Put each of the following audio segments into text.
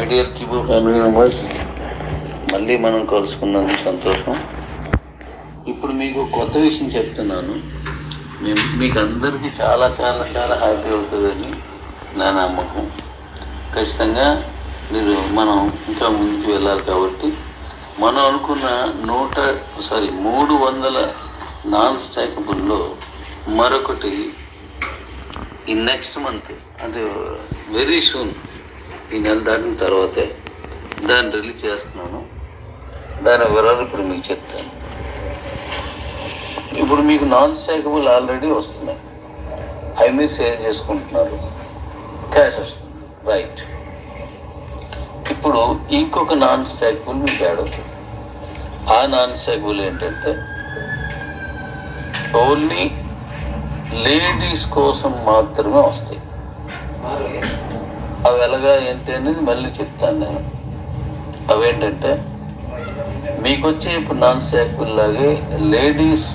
dear కిబు family members మళ్ళీ మనం కలుసుకున్నందుకు సంతోషం ఇప్పుడు మీకు కొత్త విషయం చెప్తున్నాను మేము మీకు అందరికీ చాలా చాలా చాలా హ్యాపీ అవుతుందని నా నమ్మకం ఖచ్చితంగా మీరు మనం ఇంకా ముందుకు వెళ్ళాలి కాబట్టి మనం అనుకున్న నూట సారీ మూడు వందల నాన్ స్టాకబుల్లో మరొకటి ఈ నెక్స్ట్ మంత్ అంటే వెరీ సూన్ ఈ నెల దాటిన తర్వాతే దాన్ని రిలీజ్ చేస్తున్నాను దాని వివరాలు ఇప్పుడు మీకు చెప్తాను ఇప్పుడు మీకు నాన్ స్టాకబుల్ ఆల్రెడీ వస్తున్నాయి అవి మీరు సేవ్ చేసుకుంటున్నారు క్యాష్ వస్తుంది రైట్ ఇప్పుడు ఇంకొక నాన్ స్టాకబుల్ మీకు యాడ్ అవుతుంది ఆ నాన్ స్టాకబుల్ ఏంటంటే ఓన్లీ లేడీస్ కోసం మాత్రమే వస్తాయి అవి ఎలాగా ఏంటి అనేది మళ్ళీ చెప్తాను నేను అవేంటంటే మీకు వచ్చే ఇప్పుడు నాన్ స్టాకబుల్ లాగే లేడీస్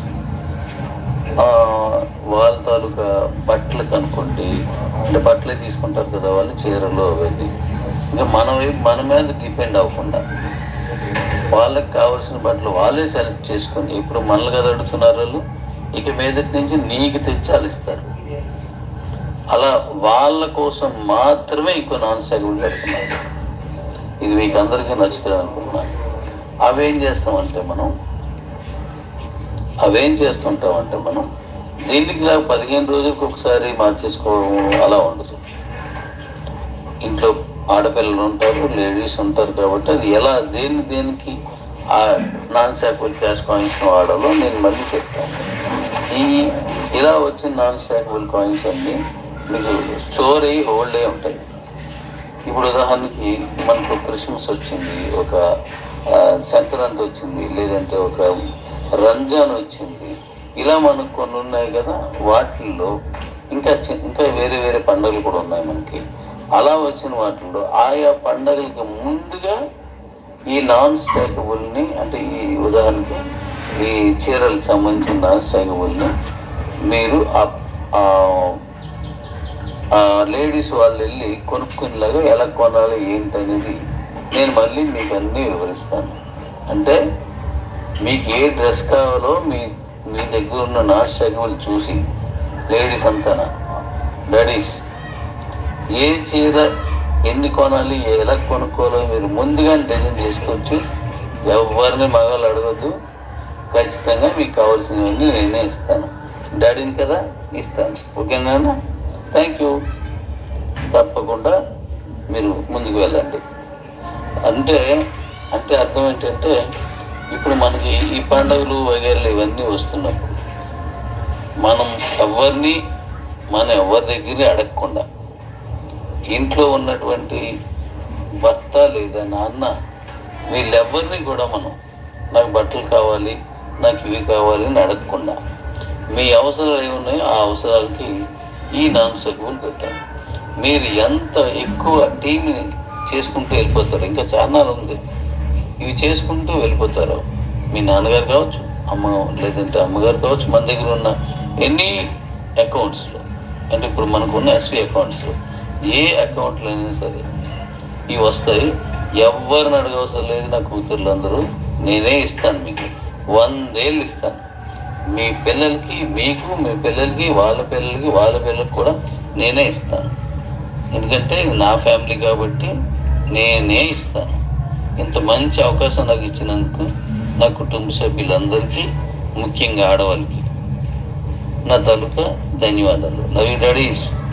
వాళ్ళ తాలూకా బట్టలకు అనుకోండి అంటే బట్టలే తీసుకుంటారు కదా వాళ్ళు చీరలు అవన్నీ ఇంకా మనం మన మీద డిపెండ్ అవ్వకుండా వాళ్ళకి కావాల్సిన బట్టలు వాళ్ళే సెలెక్ట్ చేసుకొని ఇప్పుడు మనల్ని కదా అడుగుతున్నారు వాళ్ళు ఇక మీదటి నుంచి నీకు తెచ్చి వాళ్ళు ఇస్తారు అలా వాళ్ళ కోసం మాత్రమే ఇంకో నాన్ స్టాకబుల్ పెడుతున్నారు ఇది మీకు అందరికీ నచ్చుతుంది అనుకుంటున్నాను అవేం చేస్తామంటే మనం అవేం చేస్తుంటామంటే మనం దీనికి ఇలా పదిహేను రోజులకు ఒకసారి మార్చేసుకోవడం అలా ఉండదు ఇంట్లో ఆడపిల్లలు ఉంటారు లేడీస్ ఉంటారు కాబట్టి అది ఎలా దేని దేనికి ఆ నాన్ స్టాకబుల్ క్యాష్ కాయిన్స్ వాడాలో నేను మళ్ళీ చెప్తాను ఈ ఇలా వచ్చిన నాన్ స్టాకబుల్ కాయిన్స్ అన్ని మీకు స్టోర్ అయ్యి హోల్డ్ అయ్యి ఉంటాయి ఇప్పుడు ఉదాహరణకి మనకు క్రిస్మస్ వచ్చింది ఒక ఆ, సంక్రాంతి వచ్చింది లేదంటే ఒక రంజాన్ వచ్చింది ఇలా మనకు కొన్ని ఉన్నాయి కదా వాటిల్లో ఇంకా చి- ఇంకా వేరే వేరే పండుగలు కూడా ఉన్నాయి మనకి అలా వచ్చిన వాటిల్లో ఆయా పండగలకి ముందుగా ఈ నాన్ స్టాకబుల్ని అంటే ఈ ఉదాహరణకి ఈ చీరలకు సంబంధించిన నాన్ స్టాకబుల్ని మీరు ఆ- ఆ- ఆ లేడీస్ వాళ్ళు వెళ్ళి కొనుక్కునేలాగా ఎలా కొనాలి ఏంటనేది నేను మళ్ళీ మీకు అన్నీ వివరిస్తాను అంటే మీకు ఏ డ్రెస్ కావాలో మీ మీ దగ్గర ఉన్న నాన్ స్టాకబుల్ చూసి లేడీస్ అంతా డాడీస్ ఏ చీర ఎన్ని కొనాలి ఎలా కొనుక్కోవాలో మీరు ముందుగానే డిజైన్ చేసుకోవచ్చు ఎవరిని మగాళ్ళు అడగద్దు ఖచ్చితంగా మీకు కావాల్సినవన్నీ నేనే ఇస్తాను డాడీని కదా ఇస్తాను ఓకేనా థ్యాంక్ యూ తప్పకుండా మీరు ముందుకు వెళ్ళండి అంటే అంటే అర్థం ఏంటంటే ఇప్పుడు మనకి ఈ పండుగలు వగేరలు ఇవన్నీ వస్తున్నప్పుడు మనం ఎవరిని మనం ఎవరి దగ్గర అడగకుండా ఇంట్లో ఉన్నటువంటి భర్త లేదా నాన్న వీళ్ళెవరిని కూడా మనం నాకు బట్టలు కావాలి నాకు ఇవి కావాలి అని అడగకుండా మీ అవసరాలు ఏమి ఉన్నాయో ఆ అవసరాలకి ఈ నాన్ సర్కుల్ పెట్టాను మీరు ఎంత ఎక్కువ టీంని చేసుకుంటూ వెళ్ళిపోతారు ఇంకా చాలా ఉంది ఇవి చేసుకుంటూ వెళ్ళిపోతారు మీ నాన్నగారు కావచ్చు అమ్మ లేదంటే అమ్మగారు కావచ్చు మన దగ్గర ఉన్న ఎన్ని అకౌంట్స్లో అంటే ఇప్పుడు మనకున్న ఎస్బీ అకౌంట్స్లో ఏ అకౌంట్లో అయినా సరే ఇవి వస్తాయి ఎవరిని అడగవసరం లేదు నా కూతుర్లు అందరూ నేనే ఇస్తాను మీకు వందేళ్ళు ఇస్తాను మీ పిల్లలకి మీకు మీ పిల్లలకి వాళ్ళ పిల్లలకి వాళ్ళ పిల్లలకి కూడా నేనే ఇస్తాను ఎందుకంటే ఇది నా ఫ్యామిలీ కాబట్టి నేనే ఇస్తాను ఇంత మంచి అవకాశం నాకు ఇచ్చినందుకు నా కుటుంబ సభ్యులందరికీ ముఖ్యంగా ఆడవాళ్ళకి నా తాలూకా ధన్యవాదాలు లవ్ యూ డాడీస్